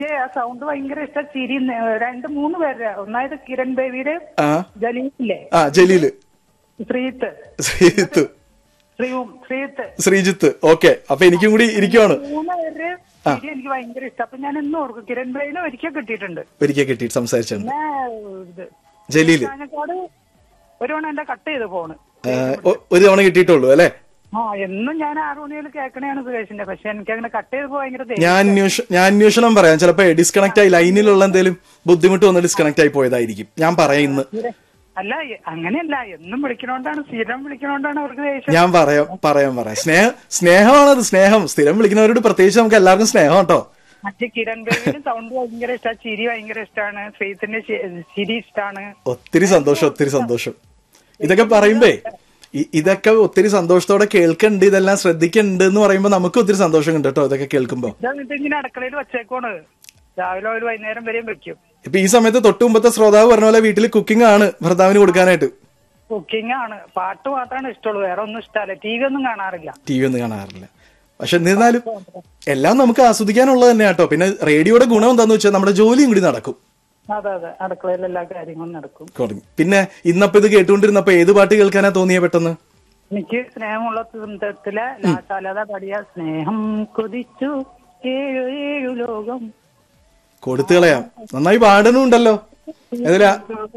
എനിക്ക് ആ സൗണ്ട് ഭയങ്കര ഇഷ്ടം ചിരി ന- രണ്ട് മൂന്ന് പേരുടെ ഒന്നായത് കിരൺ ബേബിയുടെ ആ ജലീലില്ലേ ആ ജലീല് ശ്രീത്ത് ശ്രീജിത്ത് ശ്രീവും ശ്രീത്ത് ശ്രീജിത്ത് ഓക്കെ അപ്പൊ എനിക്കും കൂടി ഇരിക്കുവാണ് മൂന്ന് പേരുടെ ചിരി എനിക്ക് ഭയങ്കര ഇഷ്ടം അപ്പൊ ഞാൻ എന്നും ഓർക്കും കിരൺ ബേബിനെ ഒരിക്കൽ കിട്ടിയിട്ടുണ്ട് ഒരിക്കൽ കിട്ടിയിട്ട് സംസാരിച്ചാണ് പിന്നെ ഇത് ജലീല് കാഞ്ഞക്കാട് ഒരു തവണ എന്റെ കട്ട് ചെയ്ത് ഫോണ് ആ, ഒ- ഒരു തവണ കിട്ടിയിട്ടുള്ളൂ അല്ലെ ആ എന്നും ഞാൻ ആറ് മണിയിൽ കേൾക്കണേയാണ് സുരേഷിന്റെ പക്ഷെ എനിക്ക് അങ്ങനെ കട്ട് ചെയ്തപ്പോ ഭയങ്കര ദേഷ്യം. ഞാൻ അന്വേഷ- ഞാൻ അന്വേഷണം പറയാം ചിലപ്പോ ഡിസ്കണക്ട് ആയി ലൈനിലുള്ള എന്തെങ്കിലും ബുദ്ധിമുട്ട് വന്ന് ഡിസ്കണക്ട് ആയി പോയതായിരിക്കും ഞാൻ പറയാം ഇന്ന് അല്ല എ- അങ്ങനെയല്ല എന്നും വിളിക്കണോണ്ടാണ് സ്ഥിരം വിളിക്കണോണ്ടാണ് അവർക്ക് ദേഷ്യം ഞാൻ പറയാം പറയാം പറയാം സ്നേഹ സ്നേഹമാണത് സ്നേഹം സ്ഥിരം വിളിക്കുന്നവരോട് പ്രത്യേകിച്ച് നമുക്ക് എല്ലാവർക്കും സ്നേഹം കേട്ടോ മറ്റേ കിരൺ ബേബിന് സൗണ്ട് ഭയങ്കര ഇഷ്ടമാണ് ചിരി ഭയങ്കര ഇഷ്ടമാണ് ശ്രീത്തിന്റെ ചി- ചിരി ഇഷ്ടമാണ് ഒത്തിരി സന്തോഷം ഒത്തിരി സന്തോഷം ഇതൊക്കെ പറയുമ്പേ ഇ- ഇതൊക്കെ ഒത്തിരി സന്തോഷത്തോടെ കേൾക്കണ്ട് ഇതെല്ലാം ശ്രദ്ധിക്കണ്ട് എന്ന് പറയുമ്പോൾ നമുക്ക് ഒത്തിരി സന്തോഷം ഉണ്ട് കേട്ടോ ഇതൊക്കെ കേൾക്കുമ്പോ ഇതെന്നിട്ട് ഇങ്ങനെ അടുക്കളയിൽ വച്ചേക്കോണ് രാവിലെ ഒരു വൈകുന്നേരം വരെയും വെക്കും ഇപ്പൊ ഈ സമയത്ത് തൊട്ട് മുമ്പത്തെ ശ്രോതാവ് പറഞ്ഞ പോലെ വീട്ടിൽ കുക്കിംഗ് ആണ് ഭർത്താവിന് കൊടുക്കാനായിട്ട് കുക്കിംഗ് ആണ് പാട്ട് മാത്രമാണ് ഇഷ്ടമുള്ളൂ വേറെ ഒന്നും ഇഷ്ടമല്ല ടി വി ഒന്നും കാണാറില്ല ടി വി ഒന്നും കാണാറില്ല പക്ഷെ എന്നിരുന്നാലും എല്ലാം നമുക്ക് ആസ്വദിക്കാനുള്ളത് തന്നെ കേട്ടോ പിന്നെ റേഡിയോയുടെ ഗുണം എന്താന്ന് വെച്ചാൽ നമ്മുടെ ജോലിയും കൂടി നടക്കും അതെ അതെ അടുക്കളയിൽ എല്ലാ കാര്യങ്ങളും നടക്കും തുടങ്ങി പിന്നെ ഇന്നപ്പോ ഇത് കേട്ടുകൊണ്ടിരുന്നപ്പോ ഏത് പാട്ട് കേൾക്കാനാ തോന്നിയ പെട്ടെന്ന് എനിക്ക് സ്നേഹമുള്ള സുന്ദരത്തിലെ ലാശാലത പാടിയ സ്നേഹം കൊതിച്ചു ഏഴു ഏഴു ലോകം കൊടുത്തു കളയാം നന്നായി പാടണുണ്ടല്ലോ ഏതിലാ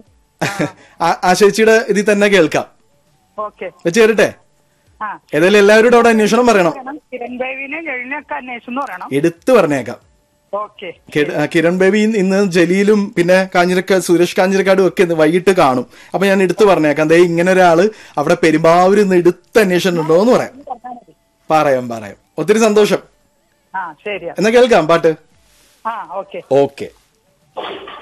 ആ- ആ ചേച്ചിയുടെ ഇതിൽ തന്നെ കേൾക്കാം ഓക്കെ വെച്ച് കേറട്ടെ ആ ഏതായാലും എല്ലാവരോടും അവിടെ അന്വേഷണം പറയണം പറയണം, കിരൺ ദേവിനെ കഴിഞ്ഞൊക്കെ അന്വേഷിച്ചു പറയണം എടുത്തു പറഞ്ഞേക്കാം ഓക്കെ കി- ആ, കിരൺ ബേബി ഇന്ന് ഇന്ന് ജലീലും പിന്നെ കാഞ്ഞിരക്ക സുരേഷ് കാഞ്ഞിരക്കാടും ഒക്കെ ഇന്ന് വൈകിട്ട് കാണും അപ്പൊ ഞാൻ എടുത്തു പറഞ്ഞേക്കാം ദേ ഇങ്ങനെ ഒരാള് അവിടെ പെരുമ്പാവൂരിൽ നിന്ന് എടുത്ത് അന്വേഷണം ഉണ്ടോ എന്ന് പറയാം പറയാം പറയാം ഒത്തിരി സന്തോഷം ആ ശരിയാ എന്നാ കേൾക്കാം പാട്ട് ആ ഓക്കെ ഓക്കെ